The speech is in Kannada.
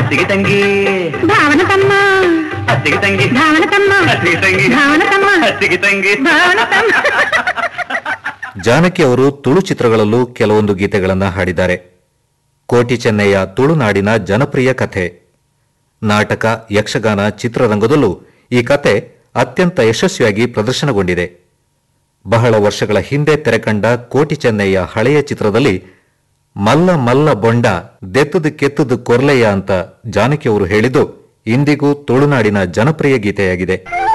ಅತ್ತಿಗೆ ತಂಗಿ ಭಾವನ ತಮ್ಮ ಅತ್ತಿಗೆ ತಂಗಿ ಭಾವನ ತಮ್ಮ ಅತ್ತಿಗೆ ತಂಗಿ ಭಾವನ ತಮ್ಮ ಅತ್ತಿಗೆ ತಂಗಿ ಭಾವನ ತಮ್ಮ ಜಾನಕಿ ಅವರು ತುಳು ಚಿತ್ರಗಳಲ್ಲೂ ಕೆಲವೊಂದು ಗೀತೆಗಳನ್ನು ಹಾಡಿದ್ದಾರೆ ಕೋಟಿ ಚೆನ್ನಯ್ಯ ತುಳುನಾಡಿನ ಜನಪ್ರಿಯ ಕಥೆ ನಾಟಕ ಯಕ್ಷಗಾನ ಚಿತ್ರರಂಗದಲ್ಲೂ ಈ ಕತೆ ಅತ್ಯಂತ ಯಶಸ್ವಿಯಾಗಿ ಪ್ರದರ್ಶನಗೊಂಡಿದೆ ಬಹಳ ವರ್ಷಗಳ ಹಿಂದೆ ತೆರೆಕಂಡ ಕೋಟಿ ಚೆನ್ನಯ್ಯ ಹಳೆಯ ಚಿತ್ರದಲ್ಲಿ ಮಲ್ಲ ಮಲ್ಲ ಬೊಂಡ ದೆತ್ತದು ಕೆತ್ತದು ಕೊರ್ಲೆಯ ಅಂತ ಜಾನಕಿ ಅವರು ಹೇಳಿದ್ದು ಇಂದಿಗೂ ತುಳುನಾಡಿನ ಜನಪ್ರಿಯ ಗೀತೆಯಾಗಿದೆ